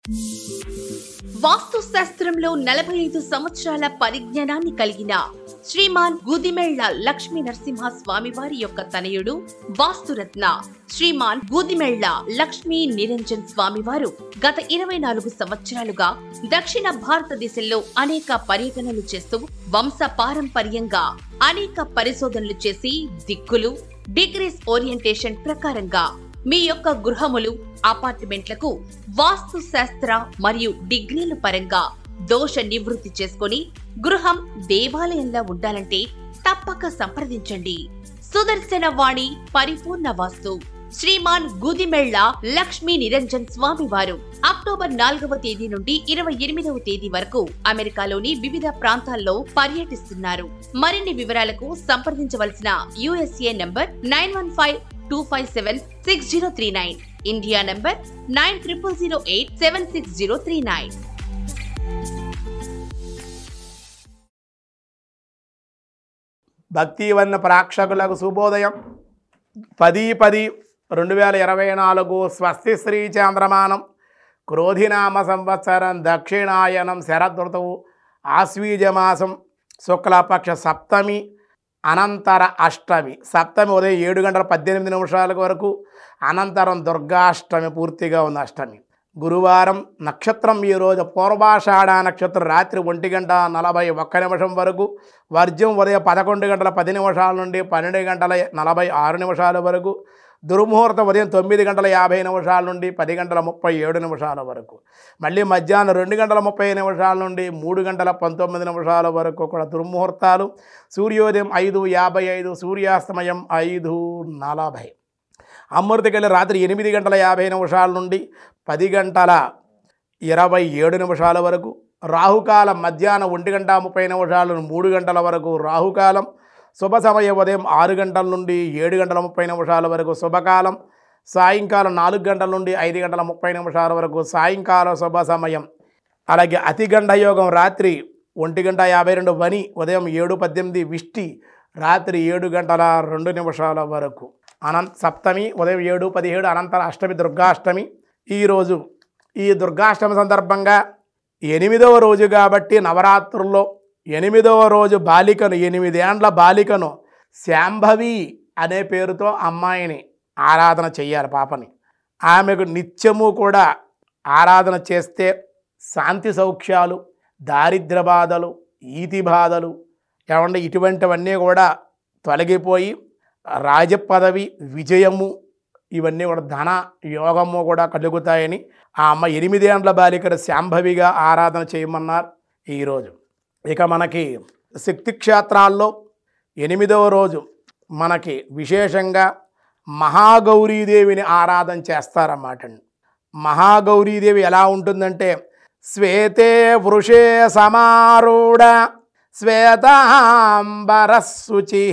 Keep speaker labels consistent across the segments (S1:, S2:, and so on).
S1: వాస్తు శాస్త్రంలో నలభై ఐదు సంవత్సరాల పరిజ్ఞానాన్ని కలిగిన శ్రీమాన్ గుదిమెళ్ల లక్ష్మీ నరసింహ స్వామివారి యొక్క తనయుడు వాస్తురత్న శ్రీమాన్ గుదిమెళ్ల లక్ష్మీ నిరంజన్ స్వామివారు గత ఇరవై నాలుగు సంవత్సరాలుగా దక్షిణ భారతదేశంలో అనేక పర్యటనలు చేస్తూ వంశ పారంపర్యంగా అనేక పరిశోధనలు చేసి దిక్కులు డిగ్రీస్ ఓరియంటేషన్ ప్రకారంగా మీ యొక్క గృహములు అపార్ట్మెంట్లకు వాస్తు శాస్త్ర మరియు డిగ్రీల పరంగా దోష నివృత్తి చేసుకొని గృహం దేవాలయంలా ఉండాలంటే తప్పక సంప్రదించండి సుదర్శన వాణి పరిపూర్ణ వాస్తు శ్రీమాన్ గుదిమెళ్ల లక్ష్మీ నిరంజన్ స్వామి వారు అక్టోబర్ నాలుగవ తేదీ నుండి ఇరవై ఎనిమిదవ తేదీ వరకు అమెరికాలోని వివిధ ప్రాంతాల్లో పర్యటిస్తున్నారు మరిన్ని వివరాలకు సంప్రదించవలసిన USA number nine one five two five seven six zero three nine India number nine triple zero eight seven six zero three nine
S2: భక్తివన్న ప్రేక్షకులకు శుభోదయం పది పది రెండు వేల ఇరవై నాలుగు స్వస్తి శ్రీ చాంద్రమానం క్రోధినామ సంవత్సరం దక్షిణాయనం శరదృతువు ఆశ్వీజమాసం శుక్లపక్ష సప్తమి అనంతర అష్టమి సప్తమి ఉదయం ఏడు గంటల పద్దెనిమిది నిమిషాల వరకు అనంతరం దుర్గాష్టమి పూర్తిగా ఉంది అష్టమి గురువారం నక్షత్రం ఈరోజు పూర్వాషాఢ నక్షత్రం రాత్రి ఒంటి గంట నలభై ఒక్క నిమిషం వరకు వర్జ్యం ఉదయం పదకొండు గంటల పది నిమిషాల నుండి పన్నెండు గంటల నలభై ఆరు నిమిషాల వరకు దుర్ముహూర్తం ఉదయం తొమ్మిది గంటల యాభై నిమిషాల నుండి పది గంటల ముప్పై ఏడు నిమిషాల వరకు మళ్ళీ మధ్యాహ్నం రెండు గంటల ముప్పై నిమిషాల నుండి మూడు గంటల పంతొమ్మిది నిమిషాల వరకు కూడా దుర్ముహూర్తాలు సూర్యోదయం ఐదు యాభై ఐదు సూర్యాస్తమయం ఐదు నలభై అమృతకెళ్ళి రాత్రి ఎనిమిది గంటల యాభై నిమిషాల నుండి పది గంటల ఇరవై ఏడు నిమిషాల వరకు రాహుకాలం మధ్యాహ్నం ఒంటి గంట ముప్పై నిమిషాల నుండి మూడు గంటల వరకు రాహుకాలం శుభ సమయం ఉదయం ఆరు గంటల నుండి ఏడు గంటల ముప్పై నిమిషాల వరకు శుభకాలం సాయంకాలం నాలుగు గంటల నుండి ఐదు గంటల ముప్పై నిమిషాల వరకు సాయంకాలం శుభ సమయం అలాగే అతిగండ యోగం రాత్రి ఒంటి గంట యాభై రెండు వని ఉదయం ఏడు పద్దెనిమిది విష్టి రాత్రి ఏడు గంటల రెండు నిమిషాల వరకు అనంత సప్తమి ఉదయం ఏడు పదిహేడు అనంతర అష్టమి దుర్గాష్టమి ఈరోజు ఈ దుర్గాష్టమి సందర్భంగా ఎనిమిదవ రోజు కాబట్టి నవరాత్రుల్లో ఎనిమిదవ రోజు బాలికను ఎనిమిదేండ్ల బాలికను శాంభవి అనే పేరుతో అమ్మాయిని ఆరాధన చెయ్యాలి పాపని ఆమెకు నిత్యము కూడా ఆరాధన చేస్తే శాంతి సౌఖ్యాలు దారిద్ర్య బాధలు ఈతి బాధలు ఏమంటే ఇటువంటివన్నీ కూడా తొలగిపోయి రాజపదవి విజయము ఇవన్నీ కూడా ధన యోగము కూడా కలుగుతాయని ఆ అమ్మ ఎనిమిదేండ్ల బాలికను శాంభవిగా ఆరాధన చేయమన్నారు ఈరోజు ఇక మనకి శక్తి క్షేత్రాల్లో ఎనిమిదవ రోజు మనకి విశేషంగా మహాగౌరీదేవిని ఆరాధన చేస్తారన్నమాట అండి మహాగౌరీదేవి ఎలా ఉంటుందంటే శ్వేతే వృషే సమారూఢ శ్వేతాంబరశుచి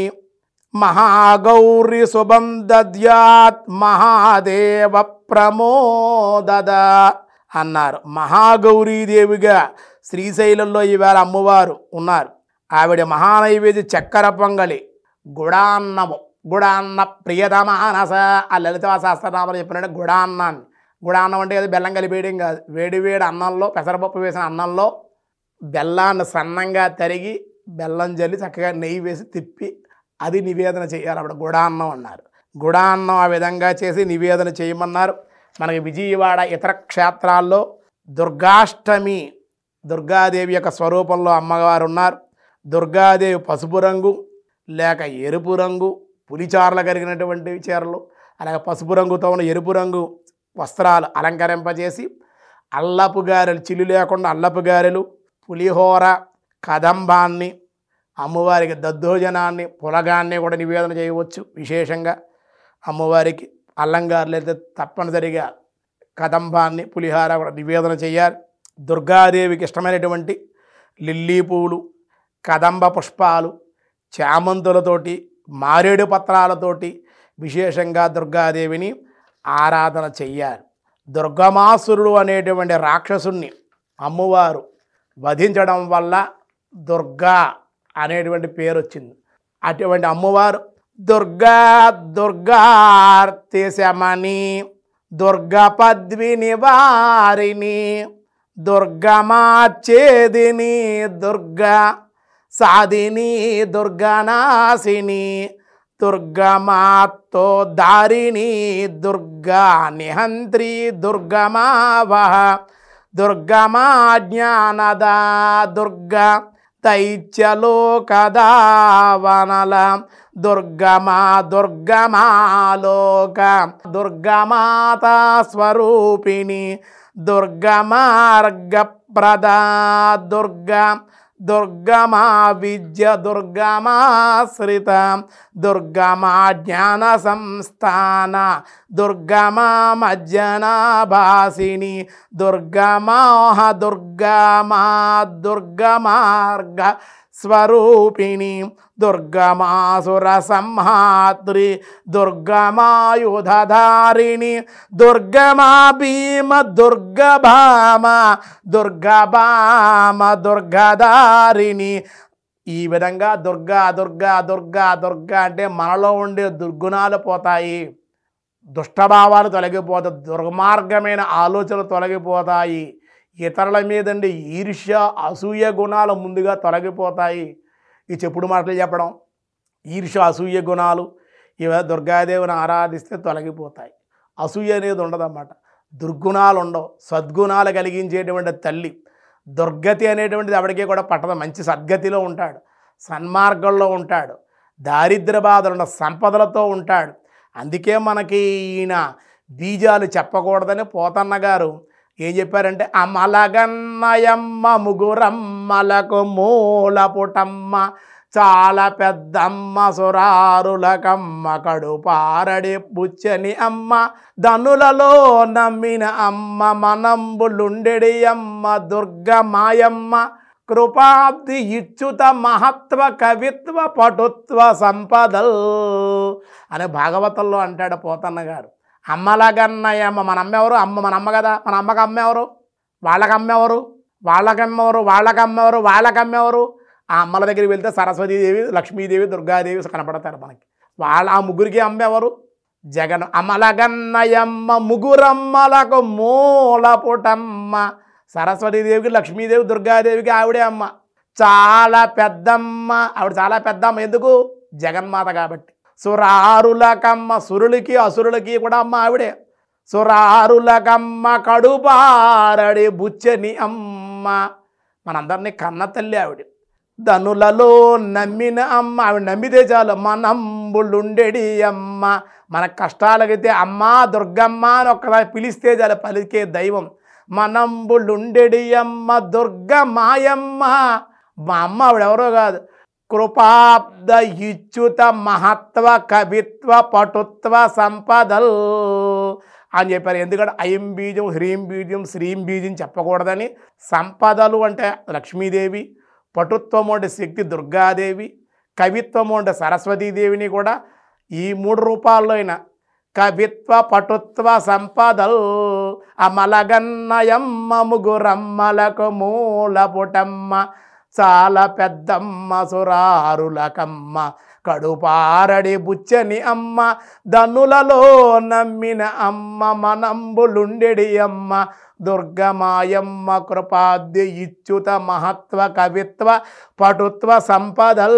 S2: మహాగౌరి శుభం దద్యాత్ మహాదేవ ప్రమోదద అన్నారు మహాగౌరీదేవిగా శ్రీశైలంలో ఈవేళ అమ్మవారు ఉన్నారు ఆవిడ మహానైవేద్య చక్కెర పొంగలి గుడాన్నము గుడాన్న ప్రియతమానస ఆ లలిత శాస్త్రనామలు చెప్పినట్టు గుడాన్నాన్ని గుడాన్నం అంటే అది బెల్లం కలిపేయడం కాదు వేడి వేడి అన్నంలో పెసరపప్పు వేసిన అన్నంలో బెల్లాన్ని సన్నంగా తరిగి బెల్లం జల్లి చక్కగా నెయ్యి వేసి తిప్పి అది నివేదన చేయాలి అప్పుడు గుడాన్నం అన్నారు గుడాన్నం ఆ విధంగా చేసి నివేదన చేయమన్నారు మనకి విజయవాడ ఇతర క్షేత్రాల్లో దుర్గాష్టమి దుర్గాదేవి యొక్క స్వరూపంలో అమ్మగారు ఉన్నారు దుర్గాదేవి పసుపు రంగు లేక ఎరుపు రంగు పులిచారలు కలిగినటువంటి చీరలు అలాగే పసుపు రంగుతో ఉన్న ఎరుపు రంగు వస్త్రాలు అలంకరింపజేసి అల్లపు గారెలు చిల్లు లేకుండా అల్లపు గారెలు పులిహోర కదంబాన్ని అమ్మవారికి దద్దోజనాన్ని పులగాన్ని కూడా నివేదన చేయవచ్చు విశేషంగా అమ్మవారికి అల్లంగారులు అయితే తప్పనిసరిగా కదంబాన్ని పులిహార కూడా నివేదన చేయాలి దుర్గాదేవికి ఇష్టమైనటువంటి లిల్లీ పువ్వులు కదంబ పుష్పాలు చామంతులతోటి మారేడు పత్రాలతోటి విశేషంగా దుర్గాదేవిని ఆరాధన చెయ్యాలి దుర్గమాసురుడు అనేటువంటి రాక్షసుణ్ణి అమ్మవారు వధించడం వల్ల దుర్గా అనేటువంటి పేరు వచ్చింది అటువంటి అమ్మవారు దుర్గా దుర్గార్తేశమని దుర్గపద్విని వారిని దుర్గమాచేదిని దుర్గా సాధిని దుర్గనాశిని దుర్గమాతో దారిణి దుర్గా నిహంత్రి దుర్గమావహ దుర్గమా జ్ఞానదా దుర్గా దైత్యలోకదావనల దుర్గమా దుర్గమాలోక దుర్గమాతా స్వరూపిణి దుర్గమార్గప్రదా దుర్గా దుర్గమా విద్య దుర్గమాశ్రిత దుర్గమా జ్ఞాన సంస్థాన దుర్గమా మజ్జనాభాసిని దుర్గమాహ దుర్గమా దుర్గమార్గ స్వరూపిణి దుర్గమాసుర సంహాత్రి దుర్గమాయుధధారిణి దుర్గమా భీమ దుర్గభామ దుర్గభామ దుర్గధారిణి ఈ విధంగా దుర్గా దుర్గా దుర్గా దుర్గా అంటే మనలో ఉండే దుర్గుణాలు పోతాయి దుష్టభావాలు తొలగిపోతాయి దుర్మార్గమైన ఆలోచనలు తొలగిపోతాయి ఇతరుల మీదండి ఈర్ష్య అసూయ గుణాలు ముందుగా తొలగిపోతాయి ఈ చెప్పుడు మాటలు చెప్పడం ఈర్ష్య అసూయ గుణాలు ఇవ దుర్గాదేవిని ఆరాధిస్తే తొలగిపోతాయి అసూయ అనేది ఉండదన్నమాట దుర్గుణాలు ఉండవు సద్గుణాలు కలిగించేటువంటి తల్లి దుర్గతి అనేటువంటిది ఎవరికీ కూడా పట్టదు మంచి సద్గతిలో ఉంటాడు సన్మార్గంలో ఉంటాడు దారిద్ర బాధలు సంపదలతో ఉంటాడు అందుకే మనకి ఈయన బీజాలు చెప్పకూడదని పోతన్న గారు ఏం చెప్పారంటే అమలగన్నయమ్మ ముగురమ్మలకు మూల పుటమ్మ చాలా పెద్దమ్మ సురారులకమ్మ కడుపారడి బుచ్చని అమ్మ ధనులలో నమ్మిన అమ్మ మనంబులుండెడి అమ్మ దుర్గ మాయమ్మ కృపాబ్ది ఇచ్చుత మహత్వ కవిత్వ పటుత్వ సంపదల్ అని భాగవతంలో అంటాడు పోతన్న గారు అమ్మలగన్నయ్యమ్మ మన అమ్మ ఎవరు అమ్మ మన అమ్మ కదా మన అమ్మకి అమ్మ ఎవరు వాళ్ళకి అమ్మ ఎవరు వాళ్ళకి అమ్మ ఎవరు వాళ్ళకి అమ్మ ఎవరు వాళ్ళకి అమ్మ ఎవరు ఆ అమ్మల దగ్గరికి వెళ్తే సరస్వతీదేవి లక్ష్మీదేవి దుర్గాదేవి కనపడతారు మనకి వాళ్ళ ఆ ముగ్గురికి అమ్మ ఎవరు జగన్ అమలగన్నయమ్మ ముగ్గురమ్మలకు మూల పుటమ్మ సరస్వతీదేవికి లక్ష్మీదేవి దుర్గాదేవికి ఆవిడే అమ్మ చాలా పెద్దమ్మ ఆవిడ చాలా పెద్దమ్మ ఎందుకు జగన్మాత కాబట్టి సురారులకమ్మ సురులకి అసురులకి కూడా అమ్మ ఆవిడే సురారులకమ్మ కడుపారడి బుచ్చని అమ్మ మనందరినీ కన్న తల్లి ఆవిడ ధనులలో నమ్మిన అమ్మ ఆవిడ నమ్మితే చాలు మనంబులుండెడి అమ్మ మన కష్టాలకైతే అమ్మ దుర్గమ్మ అని ఒక్కసారి పిలిస్తే చాలు పలికే దైవం మనంబులుండెడి అమ్మ దుర్గ మాయమ్మ మా అమ్మ ఆవిడెవరో కాదు కృపాబ్ద ఇచ్యుత మహత్వ కవిత్వ పటుత్వ సంపదల్ అని చెప్పారు ఎందుకంటే ఐం బీజం హ్రీం బీజం శ్రీం బీజం చెప్పకూడదని సంపదలు అంటే లక్ష్మీదేవి పటుత్వము అంటే శక్తి దుర్గాదేవి కవిత్వము అంటే సరస్వతీదేవిని కూడా ఈ మూడు రూపాల్లో అయినా కవిత్వ పటుత్వ సంపదల్ అమలగన్నయమ్మ ముగురమ్మలకు మూల పుటమ్మ చాలా పెద్దమ్మ సురారులకమ్మ కడుపారడి బుచ్చని అమ్మ ధనులలో నమ్మిన అమ్మ మనంబులుండెడి అమ్మ దుర్గమాయమ్మ కృపాద్య ఇచ్యుత మహత్వ కవిత్వ పటుత్వ సంపదల్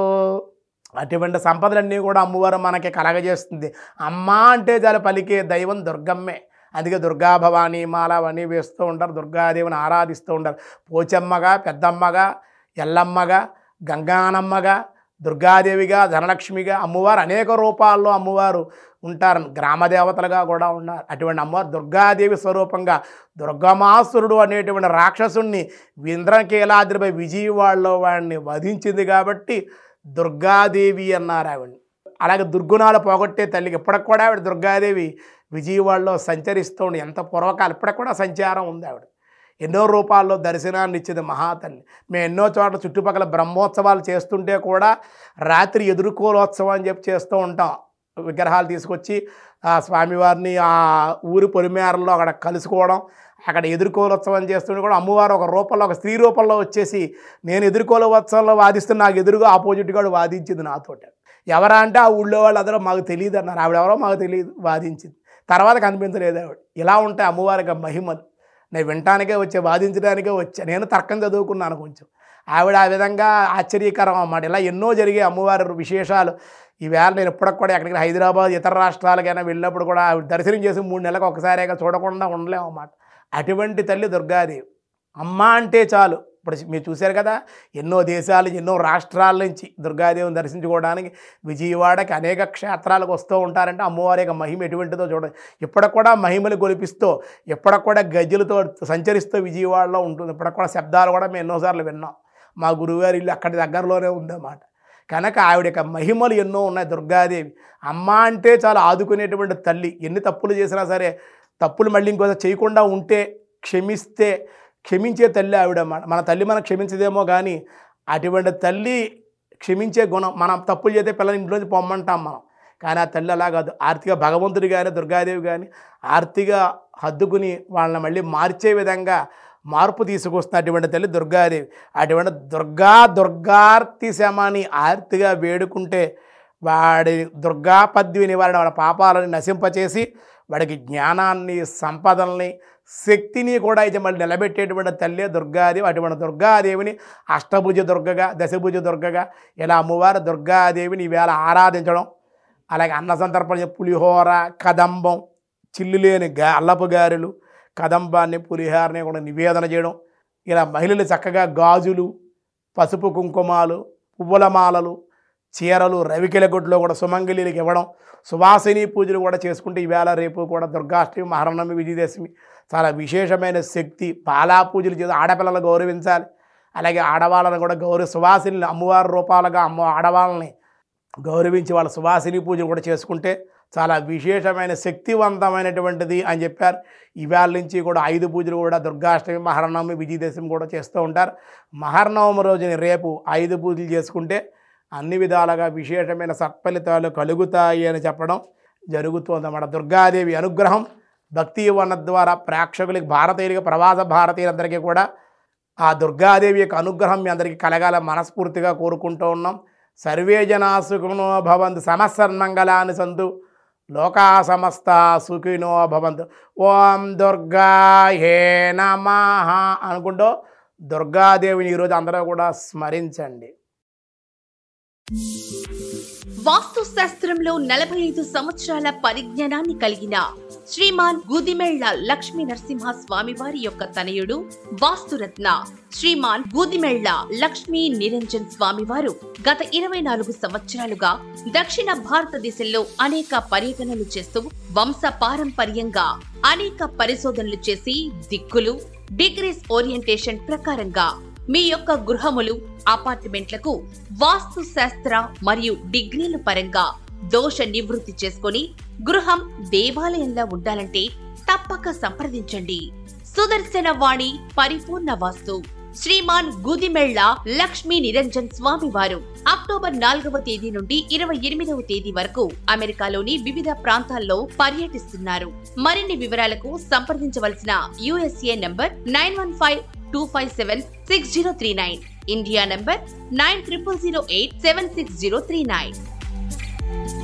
S2: అటువంటి సంపదలన్నీ కూడా అమ్మవారు మనకి కలగజేస్తుంది అమ్మ అంటే చాలా పలికే దైవం దుర్గమ్మే అందుకే దుర్గా భవానీ మాల అవన్నీ వేస్తూ ఉంటారు దుర్గాదేవిని ఆరాధిస్తూ ఉంటారు పోచమ్మగా పెద్దమ్మగా ఎల్లమ్మగా గంగానమ్మగా దుర్గాదేవిగా ధనలక్ష్మిగా అమ్మవారు అనేక రూపాల్లో అమ్మవారు ఉంటారు గ్రామదేవతలుగా కూడా ఉన్నారు అటువంటి అమ్మవారు దుర్గాదేవి స్వరూపంగా దుర్గమాసురుడు అనేటువంటి రాక్షసుణ్ణి ఇంద్రకీలాద్రిపై విజయవాడలో వాడిని వధించింది కాబట్టి దుర్గాదేవి అన్నారు ఆవిడని అలాగే దుర్గుణాలు పోగొట్టే తల్లికి ఇప్పటికి కూడా ఆవిడ దుర్గాదేవి విజయవాడలో సంచరిస్తూ ఉండి ఎంత పూర్వకాలం ఇప్పటికి కూడా సంచారం ఉంది ఆవిడ ఎన్నో రూపాల్లో దర్శనాన్ని ఇచ్చింది మహాతల్లి మేము ఎన్నో చోట్ల చుట్టుపక్కల బ్రహ్మోత్సవాలు చేస్తుంటే కూడా రాత్రి ఎదుర్కోలోత్సవం అని చెప్పి చేస్తూ ఉంటాం విగ్రహాలు తీసుకొచ్చి ఆ స్వామివారిని ఆ ఊరి పొలిమేరలో అక్కడ కలుసుకోవడం అక్కడ ఎదుర్కోలోత్సవం చేస్తుంటే కూడా అమ్మవారు ఒక రూపంలో ఒక స్త్రీ రూపంలో వచ్చేసి నేను ఎదుర్కోలోత్సవంలో వాదిస్తున్న నాకు ఎదురుగా ఆపోజిట్ కూడా వాదించింది నాతోటి ఎవరా అంటే ఆ ఊళ్ళో వాళ్ళు అందరూ మాకు తెలియదు అన్నారు ఆవిడెవరో మాకు తెలియదు వాదించింది తర్వాత కనిపించలేదు ఆవిడ ఇలా ఉంటాయి అమ్మవారికి ఆ మహిమలు నేను వినటానికే వచ్చా వాదించడానికే వచ్చా నేను తర్కం చదువుకున్నాను కొంచెం ఆవిడ ఆ విధంగా ఆశ్చర్యకరం అన్నమాట ఇలా ఎన్నో జరిగే అమ్మవారి విశేషాలు ఈవేళ నేను ఇప్పటికి కూడా ఎక్కడికి హైదరాబాద్ ఇతర రాష్ట్రాలకైనా వెళ్ళినప్పుడు కూడా ఆవిడ దర్శనం చేసి మూడు నెలలకు ఒకసారిగా చూడకుండా ఉండలేము అన్నమాట అటువంటి తల్లి దుర్గాదేవి అమ్మ అంటే చాలు ఇప్పుడు మీరు చూశారు కదా ఎన్నో దేశాలు ఎన్నో రాష్ట్రాల నుంచి దుర్గాదేవిని దర్శించుకోవడానికి విజయవాడకి అనేక క్షేత్రాలకు వస్తూ ఉంటారంటే అమ్మవారి యొక్క మహిమ ఎటువంటిదో చూడండి ఇప్పటికి కూడా మహిమలు గొలిపిస్తూ ఇప్పటికి కూడా గజ్జలతో సంచరిస్తూ విజయవాడలో ఉంటుంది ఇప్పటికి కూడా శబ్దాలు కూడా మేము ఎన్నోసార్లు విన్నాం మా గురువుగారి ఇల్లు అక్కడి దగ్గరలోనే ఉందన్నమాట కనుక ఆవిడ యొక్క మహిమలు ఎన్నో ఉన్నాయి దుర్గాదేవి అమ్మ అంటే చాలా ఆదుకునేటువంటి తల్లి ఎన్ని తప్పులు చేసినా సరే తప్పులు మళ్ళీ ఇంకోసారి చేయకుండా ఉంటే క్షమిస్తే క్షమించే తల్లి ఆవిడ మన మన తల్లి మనం క్షమించదేమో కానీ అటువంటి తల్లి క్షమించే గుణం మనం తప్పులు చేస్తే పిల్లలు ఇంట్లోంచి పొమ్మంటాం మనం కానీ ఆ తల్లి అలా కాదు ఆర్థిక భగవంతుడు కానీ దుర్గాదేవి కానీ ఆర్థిక హద్దుకుని వాళ్ళని మళ్ళీ మార్చే విధంగా మార్పు తీసుకొస్తున్న అటువంటి తల్లి దుర్గాదేవి అటువంటి దుర్గా దుర్గార్తి శమాని ఆర్తిగా వేడుకుంటే వాడి దుర్గా పద్వి నివారణ వాడి పాపాలను నశింపచేసి వాడికి జ్ఞానాన్ని సంపదల్ని శక్తిని కూడా అయితే మళ్ళీ నిలబెట్టేటువంటి తల్లి దుర్గాదేవి అటువంటి దుర్గాదేవిని అష్టభుజ దుర్గగా దశభుజ దుర్గగా ఇలా అమ్మవారు దుర్గాదేవిని ఈవేళ ఆరాధించడం అలాగే అన్న సందర్భం పులిహోర కదంబం చిల్లు లేని గా అల్లపు గారెలు కదంబాన్ని పులిహోరని కూడా నివేదన చేయడం ఇలా మహిళలు చక్కగా గాజులు పసుపు కుంకుమాలు పువ్వుల మాలలు చీరలు రవికెల గుడ్లో కూడా సుమంగళీలకు ఇవ్వడం సువాసిని పూజలు కూడా చేసుకుంటే ఈవేళ రేపు కూడా దుర్గాష్టమి మహరణమి విజయదశమి చాలా విశేషమైన శక్తి పాలా పూజలు చేసి ఆడపిల్లలు గౌరవించాలి అలాగే ఆడవాళ్ళని కూడా గౌరవ సువాసిని అమ్మవారి రూపాలుగా అమ్మ ఆడవాళ్ళని గౌరవించి వాళ్ళ సువాసిని పూజలు కూడా చేసుకుంటే చాలా విశేషమైన శక్తివంతమైనటువంటిది అని చెప్పారు ఇవాళ నుంచి కూడా ఐదు పూజలు కూడా దుర్గాష్టమి మహర్నవమి విజయదశమి కూడా చేస్తూ ఉంటారు మహర్నవమి రోజుని రేపు ఐదు పూజలు చేసుకుంటే అన్ని విధాలుగా విశేషమైన సత్ఫలితాలు కలుగుతాయి అని చెప్పడం జరుగుతోందన్నమాట దుర్గాదేవి అనుగ్రహం భక్తి వన ద్వారా ప్రేక్షకులకి భారతీయులకి ప్రవాస భారతీయులందరికీ కూడా ఆ దుర్గాదేవి యొక్క అనుగ్రహం మీ అందరికీ కలగాల మనస్ఫూర్తిగా కోరుకుంటూ ఉన్నాం సర్వే జనా సుఖినో భవంతు సమస్సన్మంగళాన్ని సంతు లోకా సమస్త సుఖినో భవంతు ఓం దుర్గాయే నమః అనుకుంటూ దుర్గాదేవిని ఈరోజు అందరూ కూడా స్మరించండి
S1: వాస్తు శాస్త్రంలో నలభై ఐదు సంవత్సరాల పరిజ్ఞానాన్ని కలిగిన శ్రీమాన్ గుదిమెళ్ల లక్ష్మీ నరసింహ స్వామి వారి యొక్క తనయుడు వాస్తురత్న శ్రీమాన్ గుదిమెళ్ల లక్ష్మీ నిరంజన్ స్వామి వారు గత ఇరవై నాలుగు సంవత్సరాలుగా దక్షిణ భారతదేశంలో అనేక పర్యటనలు చేస్తూ వంశ పారంపర్యంగా అనేక పరిశోధనలు చేసి దిక్కులు డిగ్రీస్ ఓరియంటేషన్ ప్రకారంగా మీ యొక్క గృహములు అపార్ట్మెంట్లకు వాస్తు శాస్త్ర మరియు డిగ్రీల పరంగా దోష నివృత్తి చేసుకొని గృహం దేవాలయంలా ఉండాలంటే తప్పక సంప్రదించండి సుదర్శన వాణి పరిపూర్ణ వాస్తు శ్రీమాన్ గుదిమెళ్ల లక్ష్మీ నిరంజన్ స్వామి వారు అక్టోబర్ నాలుగవ తేదీ నుండి ఇరవై ఎనిమిదవ తేదీ వరకు అమెరికాలోని వివిధ ప్రాంతాల్లో పర్యటిస్తున్నారు మరిన్ని వివరాలకు సంప్రదించవలసిన USA number nine one five two five seven six zero three nine India number nine triple zero eight seven six zero three nine